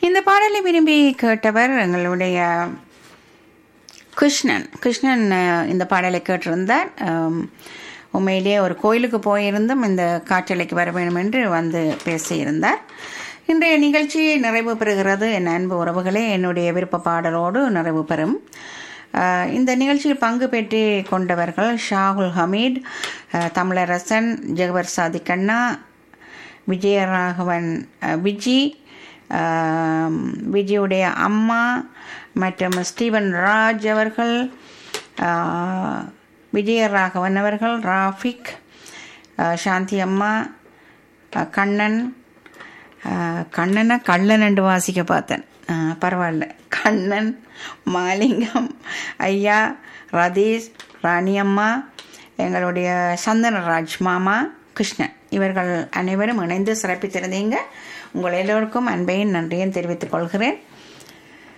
இந்த பாடலை விரும்பி கேட்டவர் எங்களுடைய கிருஷ்ணன் கிருஷ்ணன் அஹ், இந்த பாடலை கேட்டிருந்தார் அம், உண்மையிலேயே ஒரு கோயிலுக்கு போயிருந்தும் இந்த காற்றலைக்கு வர வேண்டும் என்று வந்து பேசியிருந்தார் இன்றைய நிகழ்ச்சி நிறைவு பெறுகிறது என் அன்பு உறவுகளே என்னுடைய விருப்ப பாடலோடு நிறைவு பெறும் அஹ், இந்த நிகழ்ச்சியில் பங்கு பெற்று கொண்டவர்கள் ஷாகுல் ஹமீட் அஹ், தமிழரசன் ஜெகவர் சாதிக் அண்ணா விஜயராகவன் அஹ், விஜி ஆம், விஜயுடைய அம்மா மற்றும் ஸ்டீவன் ராஜ் அவர்கள் ஆஹ், விஜயராகவன் அவர்கள் ராஃபிக் ஆஹ், சாந்தி அம்மா ஆஹ், கண்ணன் ஆஹ், கண்ணனை கள்ளன் என்று வாசிக்க பார்த்தேன் ஆஹ், பரவாயில்ல கண்ணன் மாலிங்கம் ஐயா ரதீஷ் ராணியம்மா எங்களுடைய சந்தனராஜ் மாமா கிருஷ்ணன் இவர்கள் அனைவரும் இணைந்து சிறப்பித்திருந்தீங்க உங்கள் எல்லோருக்கும் அன்பையும் நன்றியும் தெரிவித்துக் கொள்கிறேன்